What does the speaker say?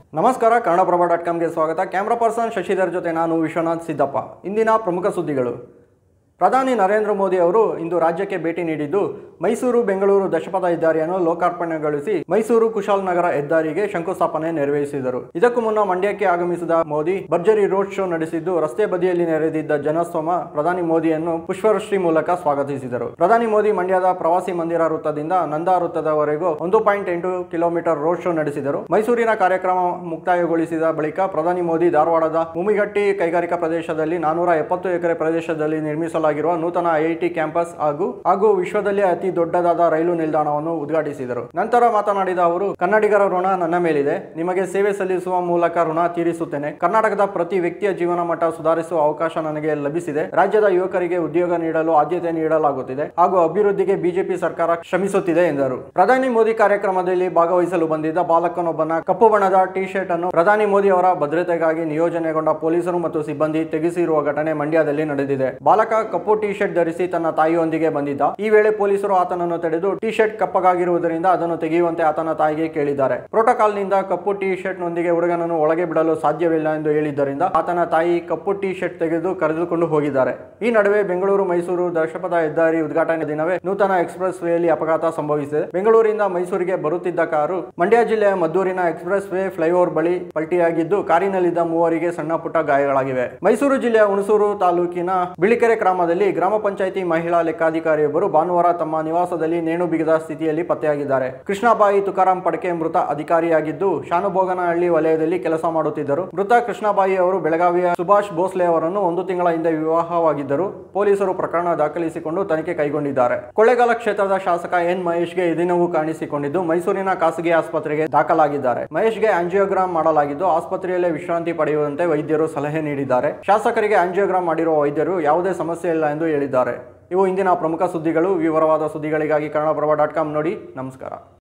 ನಮಸ್ಕಾರ ಕನ್ನಡಪ್ರಭ ಡಾಟ್ ಕಾಮ್ಗೆ ಸ್ವಾಗತ camera person Shashidhar ಜೊತೆ ನಾನು ವಿಶ್ವನಾಥ್ ಸಿದ್ದಪ್ಪ ಇಂದಿನ ಪ್ರಮುಖ ಸುದ್ದಿಗಳು ಪ್ರಧಾನಿ ನರೇಂದ್ರ ಮೋದಿ ಅವರು ಇಂದು ರಾಜ್ಯಕ್ಕೆ ಭೇಟಿ ನೀಡಿದ್ದು ಮೈಸೂರು ಬೆಂಗಳೂರು ದಶಪಥ ಹೆದ್ದಾರಿಯನ್ನು ಲೋಕಾರ್ಪಣೆಗೊಳಿಸಿ ಮೈಸೂರು ಕುಶಾಲನಗರ ಹೆದ್ದಾರಿಗೆ ಶಂಕುಸ್ಥಾಪನೆ ನೆರವೇರಿಸಿದರು ಇದಕ್ಕೂ ಮುನ್ನ ಮಂಡ್ಯಕ್ಕೆ ಆಗಮಿಸಿದ ಮೋದಿ ಭರ್ಜರಿ ರೋಡ್ ಶೋ ನಡೆಸಿದ್ದು ರಸ್ತೆ ಬದಿಯಲ್ಲಿ ನೆರೆದಿದ್ದ ಜನಸ್ತೋಮ ಪ್ರಧಾನಿ ಮೋದಿಯನ್ನು ಪುಷ್ಪವೃಷ್ಟಿ ಮೂಲಕ ಸ್ವಾಗತಿಸಿದರು ಪ್ರಧಾನಿ ಮೋದಿ ಮಂಡ್ಯದ ಪ್ರವಾಸಿ ಮಂದಿರ ವೃತ್ತದಿಂದ ನಂದಾ ವೃತ್ತದವರೆಗೂ ಒಂದು ಪಾಯಿಂಟ್ ಎಂಟು ಕಿಲೋಮೀಟರ್ ರೋಡ್ ಶೋ ನಡೆಸಿದರು ಮೈಸೂರಿನ ಕಾರ್ಯಕ್ರಮ ಮುಕ್ತಾಯಗೊಳಿಸಿದ ಬಳಿಕ ಪ್ರಧಾನಿ ಮೋದಿ ಧಾರವಾಡದ ಮುಮಿಗಟ್ಟಿ ಕೈಗಾರಿಕಾ ಪ್ರದೇಶದಲ್ಲಿ ನಾನೂರ ಎಪ್ಪತ್ತು ಎಕರೆ ಪ್ರದೇಶದಲ್ಲಿ ನಿರ್ಮಿಸಲಾಗಿರುವ ನೂತನ ಐಐಟಿ ಕ್ಯಾಂಪಸ್ ಹಾಗೂ ಹಾಗೂ ವಿಶ್ವದಲ್ಲೇ ಅತಿ ದೊಡ್ಡದಾದ ರೈಲು ನಿಲ್ದಾಣವನ್ನು ಉದ್ಘಾಟಿಸಿದರು ನಂತರ ಮಾತನಾಡಿದ ಅವರು ಕನ್ನಡಿಗರ ಋಣ ನನ್ನ ಮೇಲಿದೆ ನಿಮಗೆ ಸೇವೆ ಸಲ್ಲಿಸುವ ಮೂಲಕ ಋಣ ತೀರಿಸುತ್ತೇನೆ ಕರ್ನಾಟಕದ ಪ್ರತಿ ವ್ಯಕ್ತಿಯ ಜೀವನ ಮಟ್ಟ ಸುಧಾರಿಸುವ ಅವಕಾಶ ನನಗೆ ಲಭಿಸಿದೆ ರಾಜ್ಯದ ಯುವಕರಿಗೆ ಉದ್ಯೋಗ ನೀಡಲು ಆದ್ಯತೆ ನೀಡಲಾಗುತ್ತಿದೆ ಹಾಗೂ ಅಭಿವೃದ್ಧಿಗೆ ಬಿಜೆಪಿ ಸರ್ಕಾರ ಶ್ರಮಿಸುತ್ತಿದೆ ಎಂದರು ಪ್ರಧಾನಿ ಮೋದಿ ಕಾರ್ಯಕ್ರಮದಲ್ಲಿ ಭಾಗವಹಿಸಲು ಬಂದಿದ್ದ ಬಾಲಕನೊಬ್ಬನ ಕಪ್ಪು ಬಣ್ಣದ ಟಿ ಶರ್ಟ್ ಅನ್ನು ಪ್ರಧಾನಿ ಮೋದಿ ಅವರ ಭದ್ರತೆಗಾಗಿ ನಿಯೋಜನೆಗೊಂಡ ಪೊಲೀಸರು ಮತ್ತು ಸಿಬ್ಬಂದಿ ತೆಗೆಸಿರುವ ಘಟನೆ ಮಂಡ್ಯದಲ್ಲಿ ನಡೆದಿದೆ ಬಾಲಕ ಕಪ್ಪು ಟಿ ಶರ್ಟ್ ಧರಿಸಿ ತನ್ನ ತಾಯಿಯೊಂದಿಗೆ ಬಂದಿದ್ದ ಈ ವೇಳೆ ಪೊಲೀಸರು ಆತನನ್ನು ತಡೆದು ಟಿ ಶರ್ಟ್ ಕಪ್ಪಗಾಗಿರುವುದರಿಂದ ಅದನ್ನು ತೆಗೆಯುವಂತೆ ಆತನ ತಾಯಿಗೆ ಕೇಳಿದ್ದಾರೆ ಪ್ರೋಟೋಕಾಲ್ನಿಂದ ಕಪ್ಪು ಟಿ ಶರ್ಟ್ ನೊಂದಿಗೆ ಹುಡುಗನನ್ನು ಒಳಗೆ ಬಿಡಲು ಸಾಧ್ಯವಿಲ್ಲ ಎಂದು ಹೇಳಿದ್ದರಿಂದ ಆತನ ತಾಯಿ ಕಪ್ಪು ಟಿ ಶರ್ಟ್ ತೆಗೆದು ಕರೆದುಕೊಂಡು ಹೋಗಿದ್ದಾರೆ ಈ ನಡುವೆ ಬೆಂಗಳೂರು ಮೈಸೂರು ದಶಪಥ ಹೆದ್ದಾರಿ ಉದ್ಘಾಟನೆ ದಿನವೇ ನೂತನ ಎಕ್ಸ್ಪ್ರೆಸ್ ವೇಯಲ್ಲಿ ಅಪಘಾತ ಸಂಭವಿಸಿದೆ ಬೆಂಗಳೂರಿಂದ ಮೈಸೂರಿಗೆ ಬರುತ್ತಿದ್ದ ಕಾರು ಮಂಡ್ಯ ಜಿಲ್ಲೆಯ ಮದ್ದೂರಿನ ಎಕ್ಸ್ಪ್ರೆಸ್ ವೇ ಫ್ಲೈಓವರ್ ಬಳಿ ಪಲ್ಟಿಯಾಗಿದ್ದು ಕಾರಿನಲ್ಲಿದ್ದ ಮೂವರಿಗೆ ಸಣ್ಣ ಪುಟ್ಟ ಗಾಯಗಳಾಗಿವೆ ಮೈಸೂರು ಜಿಲ್ಲೆಯ ಹುಣಸೂರು ತಾಲೂಕಿನ ಬಿಳಿಕೆರೆ ಗ್ರಾಮದಲ್ಲಿ ಗ್ರಾಮ ಪಂಚಾಯಿತಿ ಮಹಿಳಾ ಲೆಕ್ಕಾಧಿಕಾರಿಯೊಬ್ಬರು ಭಾನುವಾರ ತಮ್ಮ ನಿವಾಸದಲ್ಲಿ ನೇಣು ಬಿಗಿದ ಸ್ಥಿತಿಯಲ್ಲಿ ಪತ್ತೆಯಾಗಿದ್ದಾರೆ ಕೃಷ್ಣಬಾಯಿ ತುಕಾರಾಂ ಪಡಕೆ ಮೃತ ಅಧಿಕಾರಿಯಾಗಿದ್ದು ಶಾನುಭೋಗನಹಳ್ಳಿ ವಲಯದಲ್ಲಿ ಕೆಲಸ ಮಾಡುತ್ತಿದ್ದರು ಮೃತ ಕೃಷ್ಣಬಾಯಿ ಅವರು ಬೆಳಗಾವಿಯ ಸುಭಾಷ್ ಭೋಸ್ಲೆ ಅವರನ್ನು ಒಂದು ತಿಂಗಳ ಹಿಂದೆ ವಿವಾಹವಾಗಿದ್ದರು ಪೊಲೀಸರು ಪ್ರಕರಣ ದಾಖಲಿಸಿಕೊಂಡು ತನಿಖೆ ಕೈಗೊಂಡಿದ್ದಾರೆ ಕೊಳ್ಳೇಗಾಲ ಕ್ಷೇತ್ರದ ಶಾಸಕ ಎನ್ ಮಹೇಶ್ಗೆ ಎದಿನೋವು ಕಾಣಿಸಿಕೊಂಡಿದ್ದು ಮೈಸೂರಿನ ಖಾಸಗಿ ಆಸ್ಪತ್ರೆಗೆ ದಾಖಲಾಗಿದ್ದಾರೆ ಮಹೇಶ್ಗೆ ಆಂಜಿಯೋಗ್ರಾಮ್ ಮಾಡಲಾಗಿದ್ದು ಆಸ್ಪತ್ರೆಯಲ್ಲೇ ವಿಶ್ರಾಂತಿ ಪಡೆಯುವಂತೆ ವೈದ್ಯರು ಸಲಹೆ ನೀಡಿದ್ದಾರೆ ಶಾಸಕರಿಗೆ ಆಂಜಿಯೋಗ್ರಾಮ್ ಮಾಡಿರುವ ವೈದ್ಯರು ಯಾವುದೇ ಸಮಸ್ಯೆ ಇಲ್ಲ ಎಂದು ಹೇಳಿದ್ದಾರೆ ಇವು ಇಂದಿನ ಪ್ರಮುಖ ಸುದ್ದಿಗಳು ವಿವರವಾದ ಸುದ್ದಿಗಳಿಗಾಗಿ ಕನ್ನಡಪ್ರಭ ಡಾಟ್ ಕಾಮ್ ನೋಡಿ ನಮಸ್ಕಾರ